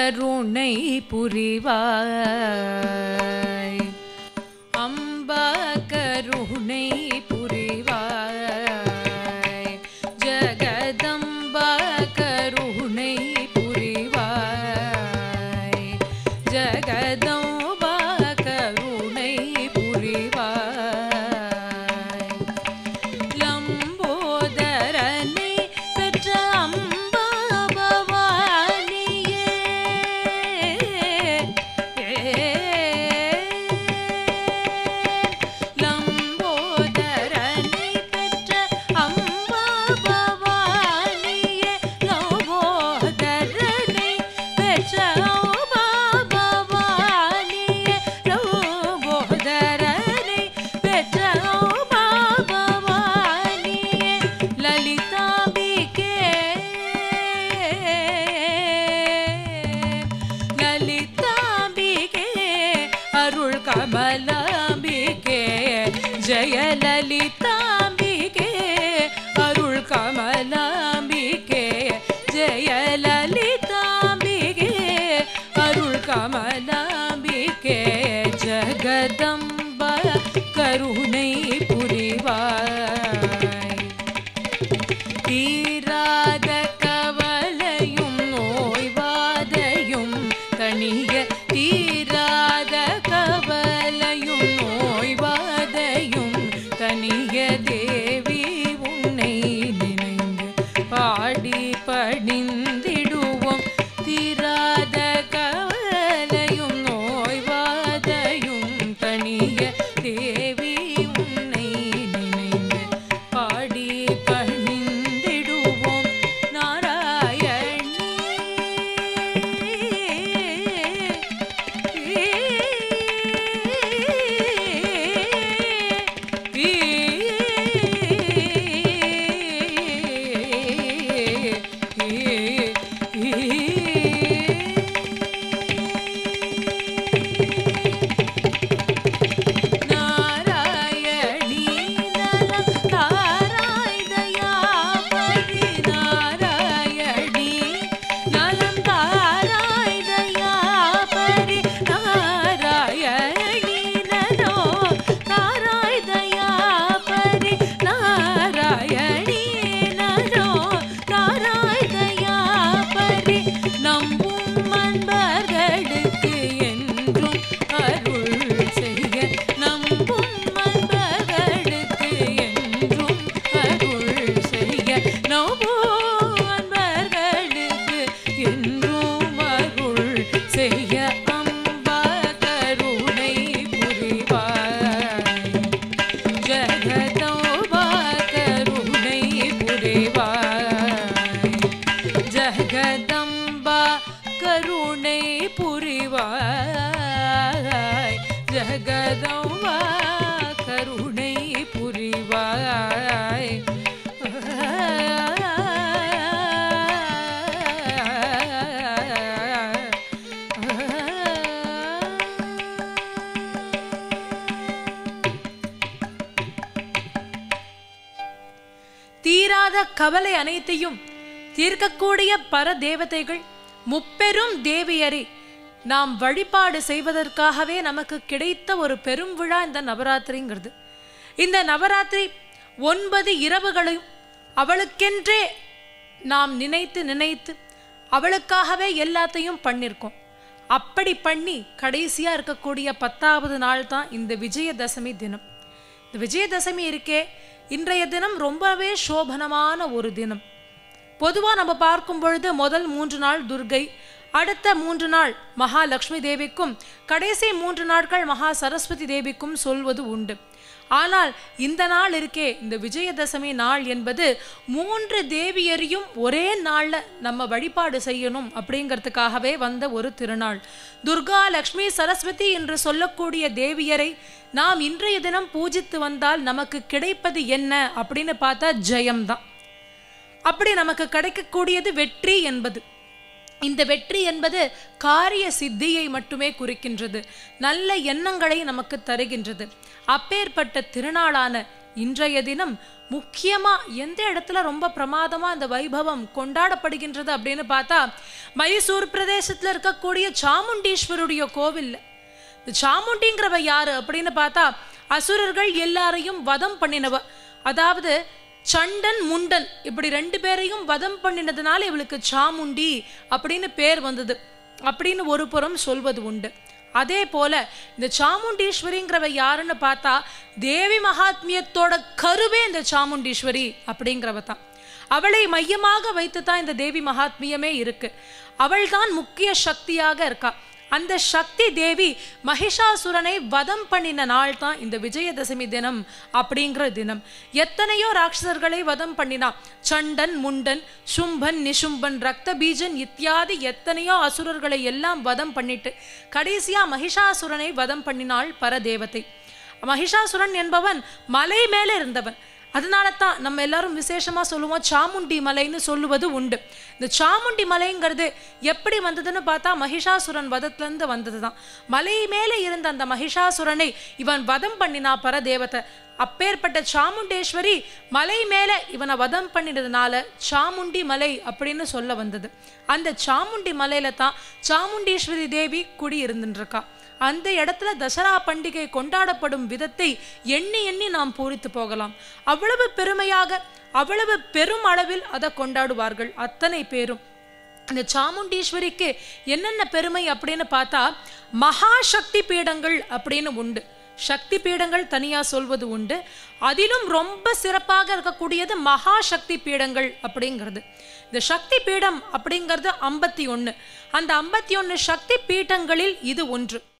கருணை புரிவாய் அம்பா கருணை புரிவாய் ஜகதம்பா கருணை புரிவாய் ஜகதம்பா கருணை புரிவாய் லம்போதரனை பெற்ற அம்பா பவானியே லம்போதரனை பெற்ற அம்பா பவானியே லம்போதரனை பெற்ற அம்பா பவானியே லம்போதரனை பெற்ற அம்பா பவானியே லலிதாம்பிகே லலிதாம்பிகே அருள் கமலாம்பிகே ஜெய லலிதாம்பிகே அருள் கமலாம்பிகே ஜெய லலிதாம்பிகே அருள் கமலாம்பிகே ஜகதம்பா கருணை புரிவாய் தீராத கவலையும் நோய்வாதையும் தணிய தீராத கவலையும் நோய்வாதையும் தணிய தேவி உன்னை நினைந்து பாடி பணிந்திடுவோம் தீராத கவலையும் நோய்வாதையும் தணிய தேவி உன்னை நினைந்து பாடி பணிந்திடுவோம் நாராயணி நலம் தாராய் தயாபரி நாராயணி நலம் தாராய் தயாபரி நாராயணி நலோ தாராய் தயாபரி நாராயணி நலோ தாராய் தயாபரி நம்பும் அன்பர்களுக்கு என்றும் அருள் செய்ய நம்பும் அன்பர்களுக்கு என்றும் அருள் செய்ய நம்பும் அன்பர்களுக்கு என்றும் அருள் செய்ய அம்பா கருணை புரிவாய் ஜகதோபா கருணை புரிவாய் ஜகதம்பா கருணை புரிவாய் ஜகதம்பா கருணை புரிவாய் தீராத கவலை அனைத்தையும் தீர்க்கக்கூடிய பர தேவதைகள் முப்பெரும் தேவியரை நாம் வழிபாடு செய்வதற்காகவே நமக்கு கிடைத்த ஒரு பெரும் விழா இந்த நவராத்திரிங்கிறது இந்த நவராத்திரி ஒன்பது இரவுகளையும் அவளுக்கென்றே நாம் நினைத்து நினைத்து அவளுக்காகவே எல்லாத்தையும் பண்ணியிருக்கோம் அப்படி பண்ணி கடைசியா இருக்கக்கூடிய பத்தாவது நாள் தான் இந்த விஜயதசமி தினம் இந்த விஜயதசமி இருக்கே இன்றைய தினம் ரொம்பவே சோபனமான ஒரு தினம் பொதுவாக நம்ம பார்க்கும் பொழுது முதல் மூன்று நாள் துர்கை அடுத்த மூன்று நாள் மகாலட்சுமி தேவிக்கும் கடைசி மூன்று நாட்கள் மகா சரஸ்வதி தேவிக்கும் சொல்வது உண்டு ஆனால் இந்த நாள் இருக்கே இந்த விஜயதசமி நாள் என்பது மூன்று தேவியரையும் ஒரே நாள்ல நம்ம வழிபாடு செய்யணும் அப்படிங்கிறதுக்காகவே வந்த ஒரு திருநாள் துர்கா லக்ஷ்மி சரஸ்வதி என்று சொல்லக்கூடிய தேவியரை நாம் இன்றைய தினம் பூஜித்து வந்தால் நமக்கு கிடைப்பது என்ன அப்படின்னு பார்த்தா ஜெயம்தான் அப்படி நமக்கு கிடைக்கக்கூடியது வெற்றி என்பது இந்த வெற்றி என்பது காரிய சித்தியை மட்டுமே குறிக்கின்றது நல்ல எண்ணங்களை நமக்கு தருகின்றது அப்பேற்பட்ட திருநாளான இன்றைய தினம் முக்கியமா எந்த இடத்துல ரொம்ப பிரமாதமா இந்த வைபவம் கொண்டாடப்படுகின்றது அப்படின்னு பார்த்தா மைசூர் பிரதேசத்துல இருக்கக்கூடிய சாமுண்டீஸ்வருடைய கோவில்ல இந்த சாமுண்டிங்கிறவ யாரு அப்படின்னு பார்த்தா அசுரர்கள் எல்லாரையும் வதம் பண்ணினவ அதாவது சண்டன் முண்டன் இப்படி ரெண்டு பேரையும் வதம் பண்ணினதுனால இவளுக்கு சாமுண்டி அப்படின்னு பேர் வந்தது அப்படின்னு ஒரு புறம் சொல்வது உண்டு அதே போல இந்த சாமுண்டீஸ்வரிங்கிறவ யாருன்னு பார்த்தா தேவி மகாத்மியத்தோட கருவே இந்த சாமுண்டீஸ்வரி அப்படிங்கிறவ தான் அவளை மையமாக வைத்து தான் இந்த தேவி மகாத்மியமே இருக்கு அவள்தான் முக்கிய சக்தியாக இருக்கா அந்த சக்தி தேவி மகிஷாசுரனை வதம் பண்ணின நாள் தான் இந்த விஜயதசமி தினம் அப்படிங்கிற தினம் எத்தனையோ ராட்சசர்களை வதம் பண்ணினா சண்டன் முண்டன் சும்பன் நிசும்பன் ரக்த பீஜன் இத்தியாதி எத்தனையோ அசுரர்களை எல்லாம் வதம் பண்ணிட்டு கடைசியா மகிஷாசுரனை வதம் பண்ணினாள் பரதேவதை மகிஷாசுரன் என்பவன் மலை மேலே இருந்தவன் அதனால தான் நம்ம எல்லாரும் விசேஷமா சொல்லுவோம் சாமுண்டி மலைன்னு சொல்லுவது உண்டு இந்த சாமுண்டி மலைங்கிறது எப்படி வந்ததுன்னு பார்த்தா மகிஷாசுரன் வதத்திலிருந்து வந்தது தான் மலை மேலே இருந்த அந்த மகிஷாசுரனை இவன் வதம் பண்ணினா பரதேவத்தை அப்பேற்பட்ட சாமுண்டேஸ்வரி மலை மேலே இவனை வதம் பண்ணினதுனால சாமுண்டி மலை அப்படின்னு சொல்ல வந்தது அந்த சாமுண்டி மலையில தான் சாமுண்டீஸ்வரி தேவி குடி இருந்துருக்கா அந்த இடத்துல தசரா பண்டிகை கொண்டாடப்படும் விதத்தை எண்ணி எண்ணி நாம் பூரித்து போகலாம் அவ்வளவு பெருமையாக அவ்வளவு பெரும் அளவில் அதை கொண்டாடுவார்கள் அத்தனை பேரும் இந்த சாமுண்டீஸ்வரிக்கு என்னென்ன பெருமை அப்படின்னு பார்த்தா மகாசக்தி பீடங்கள் அப்படின்னு உண்டு சக்தி பீடங்கள் தனியா சொல்வது உண்டு அதிலும் ரொம்ப சிறப்பாக இருக்கக்கூடியது மகாசக்தி பீடங்கள் அப்படிங்கிறது இந்த சக்தி பீடம் அப்படிங்கிறது ஐம்பத்தி ஒன்று அந்த ஐம்பத்தி ஒன்று சக்தி பீடங்களில் இது ஒன்று